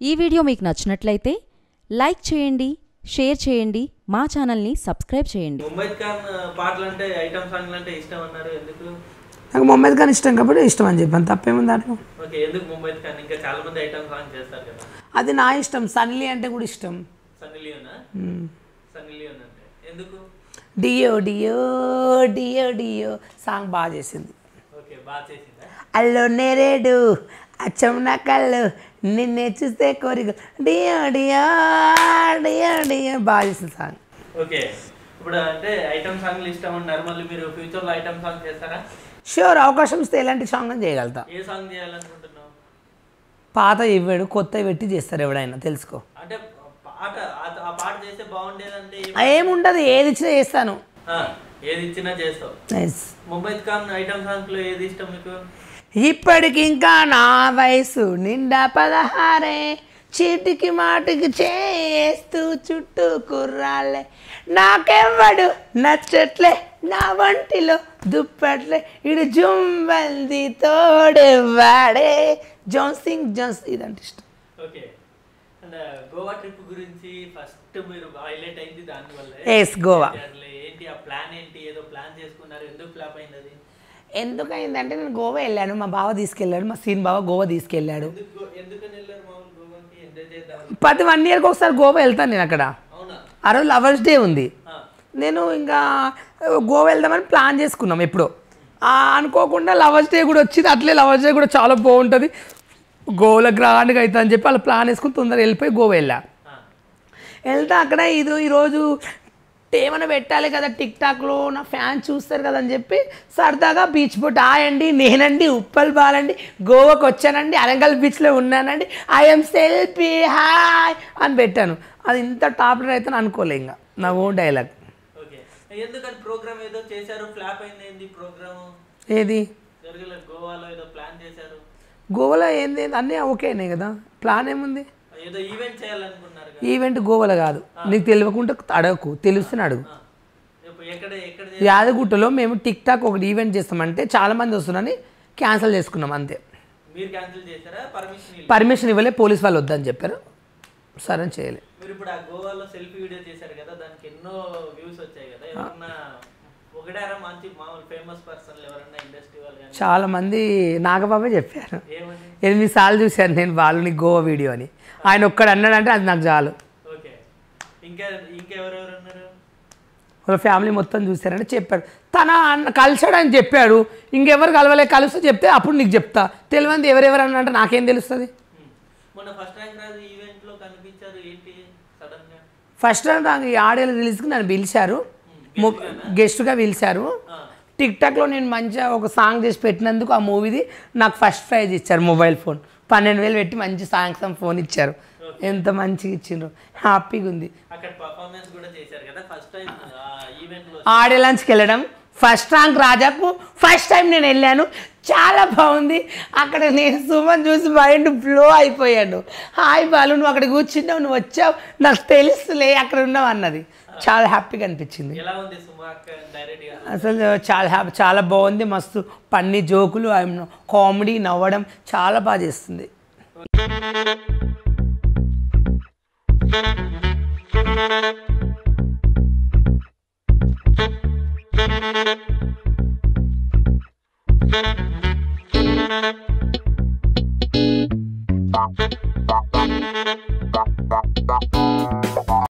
ఈ వీడియో మీకు నచ్చినట్లయితే లైక్ చేయండి షేర్ చేయండి మా ఛానల్ని సబ్స్క్రైబ్ చేయండి ముంబై ఖాన్ పాటలు అంటే ఐటమ్ సాంగ్లు అంటే ఇష్టం అన్నారు ఎందుకు నాకు మొహమ్మద్ ఖాన్ ఇష్టం కాబట్టి ఇష్టం అని చెప్పాను తప్పేముంది దాంట్లో ఓకే ఎందుకు ముంబై ఖాన్ ఇంకా చాలా మంది ఐటమ్ సాంగ్ చేస్తారు కదా అది నా ఇష్టం సన్లీ అంటే కూడా ఇష్టం సన్నీ లియోనా సన్నీ లియోన్ అంటే ఎందుకు డియో డియో డియో డియో సాంగ్ బాగా చేసింది ఓకే బాగా చేసిందా అల్లో నేరేడు అచ్చం నా కళ్ళు నిన్నే చూస్తే కోరిక డియో డియో డియో డియో బాగా చేసింది సాంగ్ ఓకే ఇప్పుడు అంటే ఐటమ్ సాంగ్లు ఇష్టం అన్నారు మళ్ళీ మీరు ఫ్యూచర్లో ఐటమ్ సాంగ్ చేస్తారా షూర్ అవకాశం ఇస్తే ఎలాంటి సాంగ్ అని చేయగలుగుతా ఏ సాంగ్ చేయాలనుకుంటున్నావు పాత ఇవ్వడు కొత్త పెట్టి చేస్తారు ఎవడైనా తెలుసుకో అంటే పాట ఆ- ఆ పాట చేస్తే బాగుండేదంటే ఏం- ఏముండదు ఏది ఇచ్చినా చేస్తాను ఆ, ఏది ఇచ్చినా చేస్తావు Nice. ముంబై ఖాన్ ఐటమ్ సాంగ్లో ఏది ఇష్టం మీకు ఇప్పటికింకా నా వయసు నిండా పదహారే చీటికి మాటికి చేస్తూ చుట్టూ కుర్రాళ్ళే నాకెవ్వడు నచ్చట్లే నా వంటిలో దుప్పట్లే ఇడు జుంబంది తోడెవ్వాడే జోన్ సింగ్ జోన్స్ ఇదంటే ఇష్టం ఓకే అండ్ గోవా ట్రిప్ గురించి ఫస్ట్ మీరు హైలైట్ అయింది దాని వల్ల ఎస్ గోవా ఏంటి ఆ ప్లాన్ ఏంటి ఏదో ప్లాన్ చేసుకున్నారు ఎందుకు ఫ్లాప్ అయింది అది ఎందుకు అయిందంటే నేను గోవా వెళ్ళాను మా బావ తీసుకెళ్ళాడు మా సీన్ బావ గోవా తీసుకెళ్ళాడు ఎందుకు గో- ఎందుకని వెళ్ళారు మామూలు గోవాకి ఎంజాయ్ చేద్దాం ప్రతి వన్ ఇయర్కి ఒకసారి గోవా వెళ్తాను నేను అక్కడ అవునా ఆ రోజు లవర్స్ డే ఉంది ఆ, నేను ఇంకా గోవా వెళ్దామని ప్లాన్ చేసుకున్నాం ఎప్పుడో ఆ, అనుకోకుండా లవర్స్ డే కూడా వచ్చింది అట్లే లవర్స్ డే కూడా చాలా బాగుంటుంది గోవాలో గ్రాండ్గా అవుతుంది అని చెప్పి అలా ప్లాన్ వేసుకుని తొందరగా వెళ్ళిపోయి గోవా వెళ్ళా ఆ, వెళ్తే అక్కడ ఇది ఈరోజు ఏమైనా పెట్టాలి కదా టిక్ టాక్లో నా ఫ్యాన్స్ చూస్తారు కదా అని చెప్పి సరదాగా బీచ్ బోట్ ఆయండి నేనండి ఉప్పల్ బాలండి గోవాకి వచ్చానండి అరంగల్ బీచ్లో ఉన్నానండి ఐఎమ్ సెల్ఫీ హాయ్ అని పెట్టాను అది ఇంత టాప్లర్ అయితే అనుకోలే ఇంకా నా ఓన్ డైలాగ్ ఓకే ఎందుకని ప్రోగ్రామ్ ఏదో చేశారు ఫ్లాప్ అయింది ఏంది ప్రోగ్రామ్ ఏది జరగలేదు గోవాలో ఏదో ప్లాన్ చేశారు గోవాలో ఏంది అన్నీ ఓకేనే కదా ప్లాన్ ఏముంది ఏదో ఈవెంట్ చేయాలనుకున్నారు కదా ఈవెంట్ గోవాలో కాదు నీకు తెలియకుండా అడగకు తెలుస్తూనే అడుగు ఆ, ఇప్పుడు ఎక్కడ ఎక్కడ చే- యాదగుట్టలో మేము టిక్ టాక్ ఒకటి ఈవెంట్ చేస్తామంటే చాలా మంది వస్తున్నారని క్యాన్సిల్ చేసుకున్నాం అంతే మీరు క్యాన్సిల్ చేశారా పర్మిషన్ పర్మిషన్ ఇవ్వలే పోలీస్ వాళ్ళు వద్దని చెప్పారు సరే అని చేయలే మీరు ఇప్పుడు ఆ గోవాలో సెల్ఫీ వీడియో చేశారు కదా దానికి ఎన్నో వ్యూస్ వచ్చాయి కదా ఎవరన్నా ఒకటారా మంచి మామూలు ఫేమస్ పర్సన్లు ఎవరన్నా ఇండస్ట్రీ వాళ్ళు కానీ చాలా మంది నాగబాబే చెప్పారు ఏమని ఎనిమిది సార్లు చూశాను నేను వాళ్ళని గోవా వీడియో అని ఆయన ఒక్కడు అన్నాడంటే అది నాకు చాలు ఓకే ఇంకా ఇంకెవరెవరు ఉన్నారు వాళ్ళ ఫ్యామిలీ మొత్తం చూశారని చెప్పాడు తన అన్న కలిసాడని చెప్పాడు ఇంకెవరు కలవలే కలిస్తే చెప్తే అప్పుడు నీకు చెప్తా తెలియంది ఎవరెవరు అని అంటే నాకేం తెలుస్తుంది హ్మ్. మొన్న ఫస్ట్ ర్యాంక్ రాజు ఈవెంట్ లో కనిపించారు ఏంటి సడన్ గా ఫస్ట్ నాకు ఈ ఆడియో రిలీజ్కి నన్ను పిలిచారు గెస్ట్గా పిలిచారు ఆ, టిక్ టాక్లో నేను మంచిగా ఒక సాంగ్ చేసి పెట్టినందుకు ఆ మూవీది నాకు ఫస్ట్ ప్రైజ్ ఇచ్చారు మొబైల్ ఫోన్ పన్నెండు వేలు పెట్టి మంచి సాంగ్స్ ఫోన్ ఇచ్చారు ఎంత మంచిగా ఇచ్చిండ్రు హ్యాపీగా ఉంది అక్కడ పర్ఫార్మెన్స్ కూడా చేశారు కదా ఫస్ట్ టైం ఈవెంట్ లో ఆడియో లంచ్కి వెళ్ళడం ఫస్ట్ ర్యాంక్ రాజాకు ఫస్ట్ టైం నేను వెళ్ళాను చాలా బాగుంది అక్కడ నేను సుమన్ చూసి మైండ్ బ్లో అయిపోయాను హాయ్ బాలు నువ్వు అక్కడ కూర్చున్నావు నువ్వు వచ్చావు నాకు తెలుసులే అక్కడ ఉన్నావు అన్నది చాలా హ్యాపీగా అనిపించింది ఎలా ఉంది సుమా అక్క డైరెక్ట్ గా అసలు చాలా హ్యాపీ చాలా బాగుంది మస్తు పన్ని జోకులు కామెడీ నవ్వడం చాలా బాగా చేస్తుంది Bye.